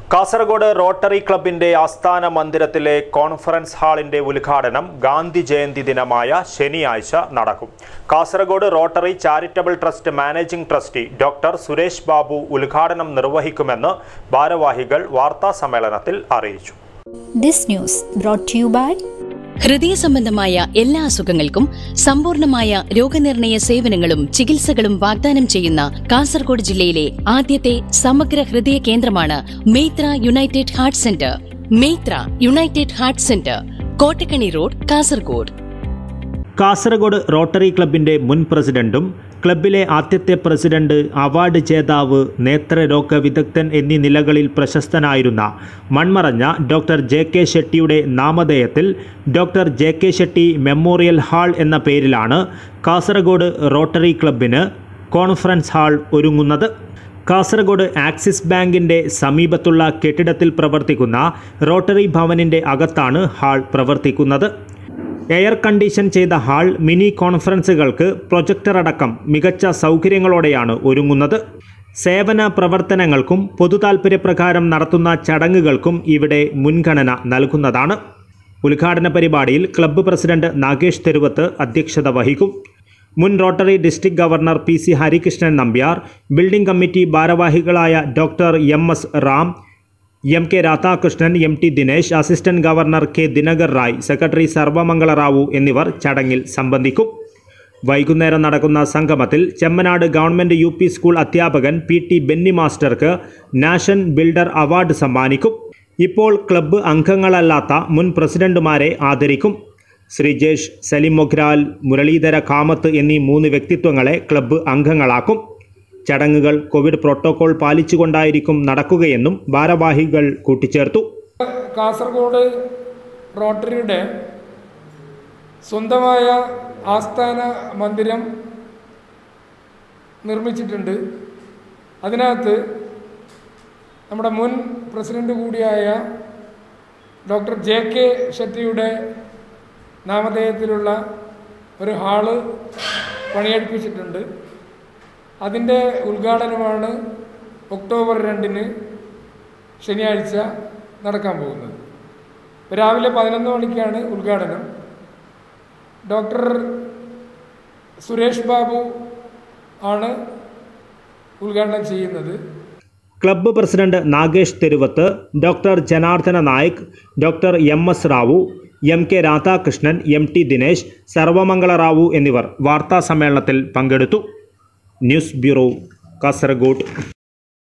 Kasaragod rotary ക്ലബിന്റെ ആസ്ഥാന മന്ദിരത്തിലെ conference ഹാളിന്റെ ഉദ്ഘാടനം ഗാന്ധി ജയന്തി ദിനമായ ശനിയാഴ്ച നടക്കും Kasaragod rotary charitable trust managing trustee doctor Suresh Babu ഉദ്ഘാടനം നിർവഹിക്കുമെന്ന് ഭാരവാഹികൾ വാർത്താ സമ്മേളനത്തിൽ അറിയിച്ചു This news brought to you by ഹൃദയ സംബന്ധമായ എല്ലാ അസുഖങ്ങൾക്കും സമ്പൂർണമായ രോഗനിർണയ സേവനങ്ങളും ചികിത്സകളും വാഗ്ദാനം ചെയ്യുന്ന കാസർഗോഡ് ജില്ലയിലെ ആദ്യത്തെ സമഗ്ര ഹൃദയ കേന്ദ്രമാണ് Methra united heart centre Methra united heart centre Kottakkani road Kasaragod Kasaragod rotary ക്ലബിന്റെ മുൻ പ്രസിഡന്റും ക്ലബിലെ ആദ്യത്തെ പ്രസിഡന്റ് അവാർഡ് ജേതാവ് നേത്രരോഗ വിദഗ്ധൻ എന്നീ നിലകളിൽ പ്രശസ്തനായിരുന്ന മൺമറഞ്ഞ ഡോക്ടർ ജെ കെ ഷെട്ടിയുടെ നാമധേയത്തിൽ doctor J K Shetty memorial hall എന്ന പേരിലാണ് കാസർഗോഡ് റോട്ടറി ക്ലബിന് കോൺഫറൻസ് ഹാൾ ഒരുങ്ങുന്നത് കാസർഗോഡ് ആക്സിസ് ബാങ്കിന്റെ സമീപത്തുള്ള കെട്ടിടത്തിൽ പ്രവർത്തിക്കുന്ന റോട്ടറി ഭവനിന്റെ അകത്താണ് ഹാൾ പ്രവർത്തിക്കുന്നത് എയർ കണ്ടീഷൻ ചെയ്ത ഹാൾ മിനി കോൺഫറൻസുകൾക്ക് പ്രൊജക്ടർ അടക്കം മികച്ച സൗകര്യങ്ങളോടെയാണ് ഒരുങ്ങുന്നത് സേവന പ്രവർത്തനങ്ങൾക്കും പൊതുതാൽപര്യപ്രകാരം നടത്തുന്ന ചടങ്ങുകൾക്കും ഇവിടെ മുൻഗണന നൽകുന്നതാണ് ഉദ്ഘാടന പരിപാടിയിൽ ക്ലബ്ബ് പ്രസിഡന്റ് നാഗേഷ് തെരുവത്ത് അധ്യക്ഷത വഹിക്കും മുൻ rotary district governor P C Harikrishnan Nambiar building committee ഭാരവാഹികളായ doctor M S Ram M K Radhakrishnan M T Dinesh assistant governor K Dinakar Rai secretary Sarvamangala Rao എന്നിവർ ചടങ്ങിൽ സംബന്ധിക്കും വൈകുന്നേരം നടക്കുന്ന സംഗമത്തിൽ Chemmanad government U P school അധ്യാപകൻ പി ടി ബെന്നി മാസ്റ്റർക്ക് നാഷൻ ബിൽഡർ അവാർഡ് സമ്മാനിക്കും ഇപ്പോൾ ക്ലബ്ബ് അംഗങ്ങളല്ലാത്ത മുൻ പ്രസിഡന്റുമാരെ ആദരിക്കും ശ്രീജേഷ് സലിം മൊഗ്രാൽ മുരളീധര കാമത്ത് എന്നീ മൂന്ന് വ്യക്തിത്വങ്ങളെ ക്ലബ്ബ് അംഗങ്ങളാക്കും ചടങ്ങുകൾ കോവിഡ് പ്രോട്ടോകോൾ പാലിച്ചുകൊണ്ടായിരിക്കും നടക്കുകയെന്നും ഭാരവാഹികൾ കൂട്ടിച്ചേർത്തു കാസർഗോഡ് റോട്ടറിയുടെ സ്വന്തമായ ആസ്ഥാന മന്ദിരം നിർമ്മിച്ചിട്ടുണ്ട് അതിനകത്ത് നമ്മുടെ മുൻ പ്രസിഡന്റ് കൂടിയായ ഡോക്ടർ ജെ കെ ഷെട്ടിയുടെ നാമധേയത്തിലുള്ള ഒരു ഹാള് പണിയെടുപ്പിച്ചിട്ടുണ്ട് അതിൻ്റെ ഉദ്ഘാടനമാണ് ഒക്ടോബർ രണ്ടിന് ശനിയാഴ്ച നടക്കാൻ പോകുന്നത് ഇപ്പോൾ രാവിലെ പതിനൊന്ന് മണിക്കാണ് ഉദ്ഘാടനം ഡോക്ടർ സുരേഷ് ബാബു ആണ് ഉദ്ഘാടനം ചെയ്യുന്നത് club president Nagesh Theruvath doctor Janardhana Naik doctor M S Rao M K Radhakrishnan M T Dinesh Sarvamangala Rao എന്നിവർ വാർത്താ സമ്മേളനത്തിൽ പങ്കെടുത്തു ന്യൂസ് ബ്യൂറോ കാസർഗോഡ്